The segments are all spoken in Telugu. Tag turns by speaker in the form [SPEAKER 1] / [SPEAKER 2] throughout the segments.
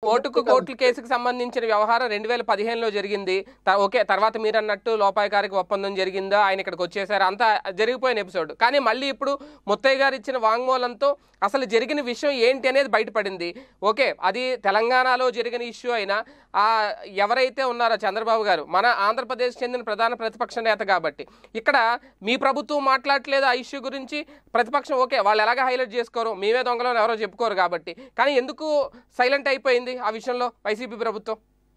[SPEAKER 1] ఓటుకు కోర్టుల కేసుకు సంబంధించిన వ్యవహారం రెండు వేల పదిహేనులో జరిగింది త- ఓకే తర్వాత మీరు అన్నట్టు లోపాయకారికి ఒప్పందం జరిగిందా ఆయన ఇక్కడికి వచ్చేసారు అంతా జరిగిపోయిన ఎపిసోడ్ కానీ మళ్ళీ ఇప్పుడు ముత్తయ్య గారు ఇచ్చిన వాంగ్మూలంతో అసలు జరిగిన విషయం ఏంటి అనేది బయటపడింది ఓకే అది తెలంగాణలో జరిగిన ఇష్యూ అయినా ఆ ఎవరైతే ఉన్నారో చంద్రబాబు గారు మన ఆంధ్రప్రదేశ్ చెందిన ప్రధాన ప్రతిపక్ష నేత కాబట్టి ఇక్కడ మీ ప్రభుత్వం మాట్లాడట్లేదు ఆ ఇష్యూ గురించి ప్రతిపక్షం ఓకే వాళ్ళు ఎలాగ హైలైట్ చేసుకోరు మేమే దొంగలో ఎవరో చెప్పుకోరు కాబట్టి కానీ ఎందుకు సైలెంట్ అయిపోయింది ఆ విషయంలో వైసీపీ ప్రభుత్వం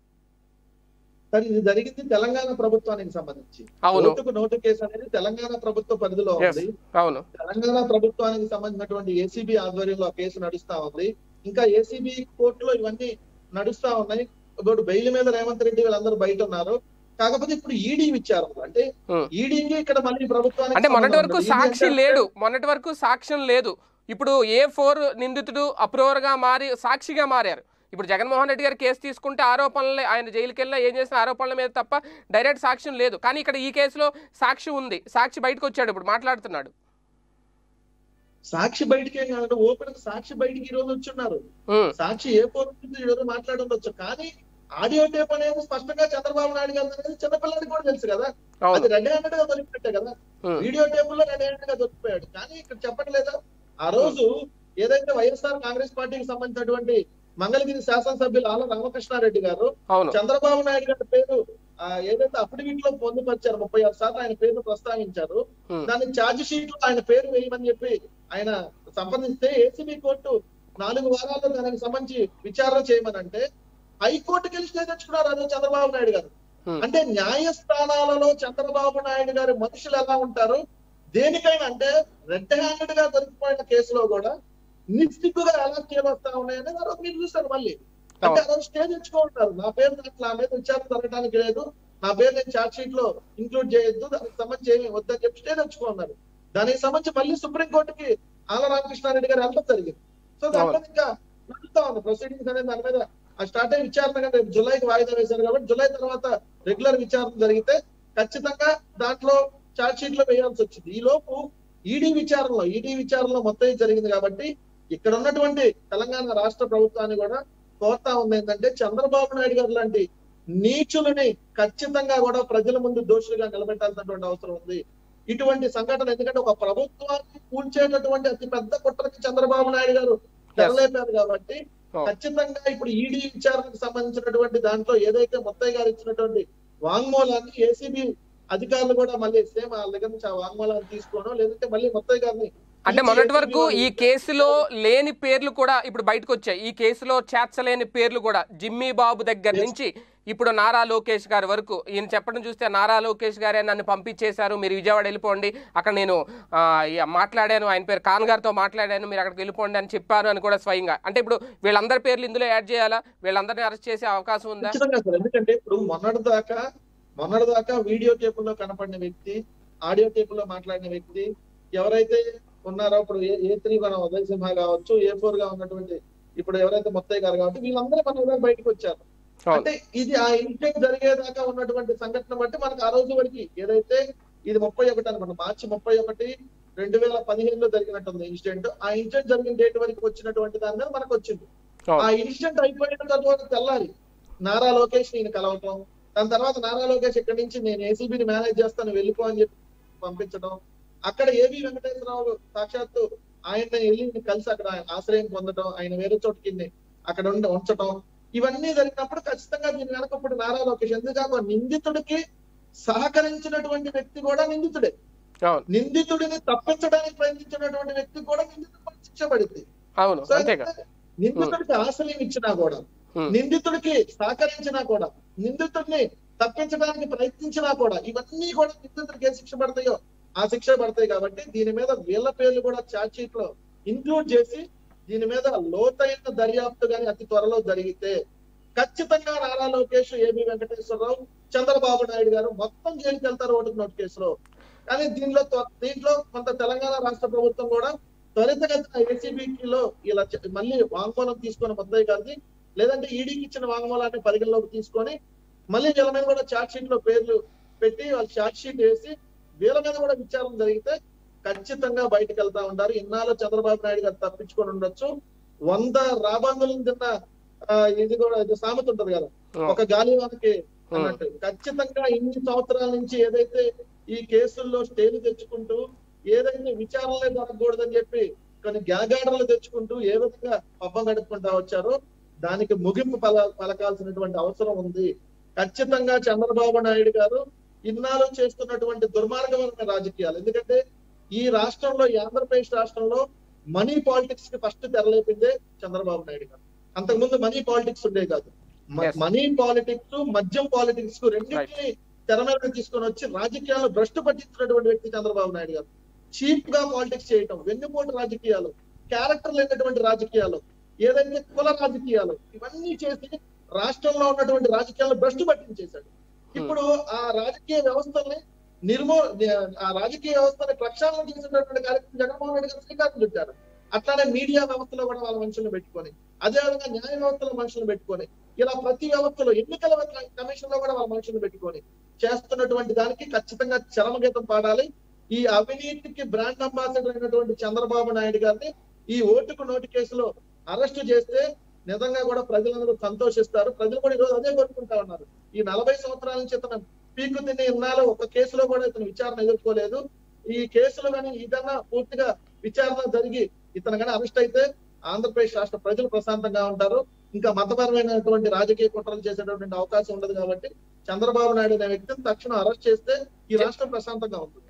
[SPEAKER 2] కానీ ఇది జరిగింది తెలంగాణ ప్రభుత్వానికి సంబంధించి
[SPEAKER 1] అవును
[SPEAKER 2] ఓటుకు నోటు కేసు అనేది తెలంగాణ ప్రభుత్వ పరిధిలో
[SPEAKER 1] Yes.
[SPEAKER 2] ఉంది
[SPEAKER 1] అవును
[SPEAKER 2] తెలంగాణ ప్రభుత్వానికి సంబంధించినటువంటి ఏసీబీ ఆధ్వర్యంలో ఆ కేసు నడుస్తా ఉంది ఇంకా ఏసీబీ కోర్టులో ఇవన్నీ నడుస్తా ఉన్నాయి ఇప్పుడు బెయిల్ మీద రేవంత్ రెడ్డి వీళ్ళందరూ బయట ఉన్నారు కాకపోతే ఇప్పుడు ఈడీ విచారణ అంటే
[SPEAKER 1] Hmm.
[SPEAKER 2] ఈడీకి ఇక్కడ మళ్ళీ ప్రభుత్వానికి
[SPEAKER 1] అంటే మొన్నటి వరకు
[SPEAKER 2] సంబంధం ఉండదు.
[SPEAKER 1] సాక్షి
[SPEAKER 2] ED అంటే
[SPEAKER 1] లేడు మొన్నటి వరకు సాక్ష్యం లేదు ఇప్పుడు ఏ ఫోర్ నిందితుడు అప్రూవర్ గా మారి సాక్షిగా మారారు ఇప్పుడు జగన్మోహన్ రెడ్డి గారు కేసు తీసుకుంటే ఆరోపణలే ఆయన జైలుకి వెళ్ళినా ఏం చేసిన ఆరోపణల మీద తప్ప డైరెక్ట్ సాక్ష్యం లేదు కానీ ఇక్కడ ఈ కేసులో సాక్షి ఉంది సాక్షి బయటకు వచ్చాడు ఇప్పుడు మాట్లాడుతున్నాడు
[SPEAKER 2] సాక్షి బయటికి ఏం కాదు ఓపెన్ సాక్షి బయటికి ఈ రోజు వచ్చున్నారు
[SPEAKER 1] ఉమ్,
[SPEAKER 2] సాక్షి ఏ పోతుంది ఈ రోజు మాట్లాడుండొచ్చు కానీ ఆడియో టేప్ అనేది స్పష్టంగా చంద్రబాబు నాయుడు గారు అనేది చిన్నపిల్లలకి కూడా తెలుసు కదా
[SPEAKER 1] అవును
[SPEAKER 2] అది రెడ్ హ్యాండెడ్ గా దొరికినట్టే కదా
[SPEAKER 1] ఉమ్,
[SPEAKER 2] వీడియో టేప్ లో రెడ్ హ్యాండెడ్ గా దొరికిపోయాడు కానీ ఇక్కడ చెప్పట్లేదా ఆ రోజు ఏదైతే వైఎస్ఆర్ కాంగ్రెస్ పార్టీకి సంబంధించినటువంటి మంగళగిరి శాసనసభ్యులు ఆల రామకృష్ణారెడ్డి గారు
[SPEAKER 1] అవును
[SPEAKER 2] చంద్రబాబు నాయుడు గారి పేరు ఆ, ఏదైతే అఫిడవిట్ లో పొందుపరిచారు ముప్పై ఆరు సార్లు ఆయన పేరు ప్రస్తావించారు
[SPEAKER 1] ఉమ్,
[SPEAKER 2] దాని ఛార్జ్ షీట్ లో ఆయన పేరు వేయమని చెప్పి ఆయన సంప్రదిస్తే ఏసీబీ కోర్టు నాలుగు వారాల్లో దానికి సంబంధించి విచారణ చేయమని అంటే హైకోర్టుకి వెళ్ళి స్టే తెచ్చుకున్నారు అదే చంద్రబాబు నాయుడు గారు
[SPEAKER 1] Hmm.
[SPEAKER 2] అంటే న్యాయస్థానాలలో చంద్రబాబు నాయుడు గారి మనుషులు ఎలా ఉంటారు దేనికైనా అంటే రెడ్ హ్యాండెడ్ గా దొరికిపోయిన కేసులో కూడా నిస్తిగ్గుగా ఎలా స్టేలు వస్తా ఉన్నాయని ఆ రోజు మీరు చూస్తారు మళ్ళీ అంటే ఆ రోజు స్టే తెచ్చుకుంటారు నా పేరు దాంట్లో నా మీద విచారణ జరగడానికి లేదు నా పేరు నేను చార్జ్ షీట్ లో ఇంక్లూడ్ చేయొద్దు దానికి సంబంధించి ఏమి వద్దని చెప్పి స్టే తెచ్చుకున్నారు దానికి సంబంధించి మళ్ళీ సుప్రీంకోర్టుకి ఆల రామకృష్ణారెడ్డి గారు వెళ్ళడం జరిగింది సో దాని మీద ఇంకా నడుస్తా ఉంది ప్రొసీడింగ్స్ అనేది దాని మీద ఆ స్టార్ట్ అయ్యే విచారణ కానీ రేపు జూలైకి వాయిదా వేశారు కాబట్టి జూలై తర్వాత రెగ్యులర్ విచారణ జరిగితే ఖచ్చితంగా దాంట్లో చార్జ్ షీట్ లో వేయాల్సి వచ్చింది ఈ లోపు ఈడీ విచారణలో ఈడీ విచారణలో మొత్తం ఇది జరిగింది కాబట్టి ఇక్కడ ఉన్నటువంటి తెలంగాణ రాష్ట్ర ప్రభుత్వాన్ని కూడా కోరుతా ఉంది ఏంటంటే చంద్రబాబు నాయుడు గారు లాంటి నీచులని ఖచ్చితంగా కూడా ప్రజల ముందు దోషులుగా నిలబెట్టాల్సినటువంటి అవసరం ఉంది ఇటువంటి సంఘటన ఎందుకంటే ఒక ప్రభుత్వాన్ని కూల్చేటటువంటి అతి పెద్ద కుట్రకి చంద్రబాబు నాయుడు గారు తెరలేపారు కాబట్టి
[SPEAKER 1] Oh.
[SPEAKER 2] ఖచ్చితంగా ఇప్పుడు ఈడీ విచారణకు సంబంధించినటువంటి దాంట్లో ఏదైతే ముత్తయ్య గారు ఇచ్చినటువంటి వాంగ్మూలాన్ని ఏసీబీ అధికారులు కూడా మళ్ళీ సేమ్ వాళ్ళ దగ్గర నుంచి ఆ వాంగ్మూలాన్ని తీసుకోవడం లేదంటే మళ్ళీ ముత్తయ్య గారిని
[SPEAKER 1] అంటే మొన్నటి వరకు ఈ కేసులో లేని పేర్లు కూడా ఇప్పుడు బయటకు వచ్చాయి ఈ కేసులో చేర్చలేని పేర్లు కూడా జిమ్మీ బాబు దగ్గర నుంచి ఇప్పుడు నారా లోకేష్ గారి వరకు ఈయన చెప్పడం చూస్తే నారా లోకేష్ గారే నన్ను పంపించేశారు మీరు విజయవాడ వెళ్ళిపోండి అక్కడ నేను ఆ, ఇక మాట్లాడాను ఆయన పేరు ఖాన్ గారితో మాట్లాడాను మీరు అక్కడికి వెళ్ళిపోండి అని చెప్పారు అని కూడా స్వయంగా అంటే ఇప్పుడు వీళ్ళందరి పేర్లు ఇందులో యాడ్ చేయాలా వీళ్ళందరినీ అరెస్ట్ చేసే అవకాశం ఉందా
[SPEAKER 2] ఖచ్చితంగా సార్ ఎందుకంటే ఇప్పుడు మొన్నటి దాకా మొన్నటి దాకా వీడియో టేపుల్లో కనపడిన వ్యక్తి ఆడియో టేపుల్లో మాట్లాడిన వ్యక్తి ఎవరైతే ఉన్నారో ఇప్పుడు ఏ ఏ త్రీ మన ఉదయ్ సింహ కావచ్చు ఏ ఫోర్ గా ఉన్నటువంటి ఇప్పుడు ఎవరైతే మొత్తయ్య గారు కాబట్టి వీళ్ళందరూ మన ఉదయం బయటకు వచ్చారు
[SPEAKER 1] అవును.
[SPEAKER 2] అంటే ఇది ఆ ఇన్సిడెంట్ జరిగేదాకా ఉన్నటువంటి సంఘటన బట్టి మనకు ఆ రోజు వరకు ఏదైతే ఇది ముప్పై ఒకటి అనమాట మార్చి ముప్పై ఒకటి రెండు వేల పదిహేనులో జరిగినట్టుంది ఇన్సిడెంట్ ఆ ఇన్సిడెంట్ జరిగిన డేట్ వరకు వచ్చినటువంటి దాని మీద మనకు వచ్చింది
[SPEAKER 1] అవును.
[SPEAKER 2] ఆ ఇన్సిడెంట్ అయిపోయిన తర్వాత తెల్లారి నారా లోకేష్ నేను కలవటం దాని తర్వాత నారా లోకేష్ ఇక్కడి నుంచి నేను ఏసీబీని మేనేజ్ చేస్తాను వెళ్ళిపో అని చెప్పి పంపించడం అక్కడ ఏబి వెంకటేశ్వరరావు సాక్షాత్తు ఆయన వెళ్ళి కలిసి అక్కడ ఆశ్రయం పొందడం ఆయన వేరే చోటుకి అక్కడ ఉండి ఉంచడం ఇవన్నీ జరిగినప్పుడు ఖచ్చితంగా దీని వెనక ఇప్పుడు నారా లోకేష్ ఎందుకంటే నిందితుడికి సహకరించినటువంటి వ్యక్తి కూడా నిందితుడే
[SPEAKER 1] అవును
[SPEAKER 2] నిందితుడిని తప్పించడానికి ప్రయత్నించినటువంటి వ్యక్తి కూడా నిందితుడు శిక్ష పడింది
[SPEAKER 1] అవును
[SPEAKER 2] సో
[SPEAKER 1] అంతేగా
[SPEAKER 2] ఏంటంటే నిందితుడికి ఆశ్రయం ఇచ్చినా కూడా
[SPEAKER 1] ఉమ్.
[SPEAKER 2] నిందితుడికి సహకరించినా కూడా నిందితుడిని తప్పించడానికి ప్రయత్నించినా కూడా ఇవన్నీ కూడా నిందితుడికి ఏ శిక్ష పడతాయో ఆ శిక్ష పడతాయి కాబట్టి దీని మీద వీళ్ళ పేర్లు కూడా ఛార్జ్ షీట్ లో ఇంక్లూడ్ చేసి దీని మీద లోతైన దర్యాప్తు గాని అతి త్వరలో జరిగితే ఖచ్చితంగా నారా లోకేష్ ఏబి వెంకటేశ్వరరావు చంద్రబాబు నాయుడు గారు మొత్తం జైలుకి వెళ్తారు ఓటుకు నోటు కేసులో కానీ దీనిలో త్వ- దీంట్లో కొంత తెలంగాణ రాష్ట్ర ప్రభుత్వం కూడా త్వరితగతిన ఏసీబీలో ఇలా చె- మళ్ళీ వాంగ్మూలం తీసుకొని ముద్దయ్య గారిది లేదంటే ఈడీకి ఇచ్చిన వాంగ్మూలాన్ని పరిగణలోకి తీసుకొని మళ్ళీ వీళ్ళ మీద కూడా ఛార్జ్ షీట్ లో పేర్లు పెట్టి వాళ్ళు ఛార్జ్ షీట్ వేసి వీళ్ళ మీద కూడా విచారణ జరిగితే ఖచ్చితంగా బయటకు వెళ్తా ఉంటారు ఇన్నాళ్ళు చంద్రబాబు నాయుడు గారు తప్పించుకొని ఉండొచ్చు వంద రాబందులను తిన్న ఆ, ఇది కూడా ఇది సామెత ఉంటది కదా ఒక గాలివానకి అన్నట్టు ఖచ్చితంగా ఇన్ని సంవత్సరాల నుంచి ఏదైతే ఈ కేసుల్లో స్టేలు తెచ్చుకుంటూ ఏదైతే విచారణలే జరగకూడదని చెప్పి కొన్ని గ్యాగాడలు తెచ్చుకుంటూ ఏ విధంగా పబ్బం గడుపుకుంటా వచ్చారో దానికి ముగింపు పల పలకాల్సినటువంటి అవసరం ఉంది ఖచ్చితంగా చంద్రబాబు నాయుడు గారు ఇన్నాళ్ళు చేస్తున్నటువంటి దుర్మార్గమైన రాజకీయాలు ఎందుకంటే ఈ రాష్ట్రంలో ఈ ఆంధ్రప్రదేశ్ రాష్ట్రంలో మనీ పాలిటిక్స్ కి ఫస్ట్ తెరలేపిందే చంద్రబాబు నాయుడు గారు అంతకుముందు మనీ పాలిటిక్స్ ఉండే కాదు
[SPEAKER 1] Yes.
[SPEAKER 2] మనీ పాలిటిక్స్ మద్యం పాలిటిక్స్ కు రెండింటిని తెర మీద తీసుకొని వచ్చి రాజకీయాలను భ్రష్టు పట్టించినటువంటి వ్యక్తి చంద్రబాబు నాయుడు గారు చీప్ గా పాలిటిక్స్ చేయటం వెన్నుపోటు రాజకీయాలు క్యారెక్టర్ లేనటువంటి రాజకీయాలు ఏదైతే కుల రాజకీయాలు ఇవన్నీ చేసి రాష్ట్రంలో ఉన్నటువంటి రాజకీయాలను భ్రష్టు పట్టించేశాడు ఇప్పుడు ఆ రాజకీయ వ్యవస్థల్ని నిర్మూ ఆ రాజకీయ వ్యవస్థని ప్రక్షాళన చేసినటువంటి కార్యక్రమం జగన్మోహన్ రెడ్డి గారు శ్రీకారం చుట్టారు అట్లానే మీడియా వ్యవస్థలో కూడా వాళ్ళ మనుషులను పెట్టుకొని అదే విధంగా న్యాయ వ్యవస్థలో మనుషులను పెట్టుకొని ఇలా ప్రతి వ్యవస్థలో ఎన్నికల కమిషన్ లో కూడా వాళ్ళ మనుషులను పెట్టుకొని చేస్తున్నటువంటి దానికి ఖచ్చితంగా చరమగీతం పాడాలి ఈ అవినీతికి బ్రాండ్ అంబాసిడర్ అయినటువంటి చంద్రబాబు నాయుడు గారిని ఈ ఓటుకు నోటు కేసులో అరెస్ట్ చేస్తే నిజంగా కూడా ప్రజలందరూ సంతోషిస్తారు ప్రజలు కూడా ఈరోజు అదే కోరుకుంటా ఉన్నారు ఈ నలభై సంవత్సరాల నుంచి ఇతను పీకు తిని ఇన్నాళ్ళు ఒక కేసులో కూడా ఇతను విచారణ ఎదుర్కోలేదు ఈ కేసులో కానీ ఇదన్నా పూర్తిగా విచారణ జరిగి ఇతను కానీ అరెస్ట్ అయితే ఆంధ్రప్రదేశ్ రాష్ట్ర ప్రజలు ప్రశాంతంగా ఉంటారు ఇంకా మతపరమైనటువంటి రాజకీయ కుట్రలు చేసేటటువంటి అవకాశం ఉండదు కాబట్టి చంద్రబాబు నాయుడు అనే వ్యక్తిని తక్షణం అరెస్ట్ చేస్తే ఈ రాష్ట్రం ప్రశాంతంగా ఉంటుంది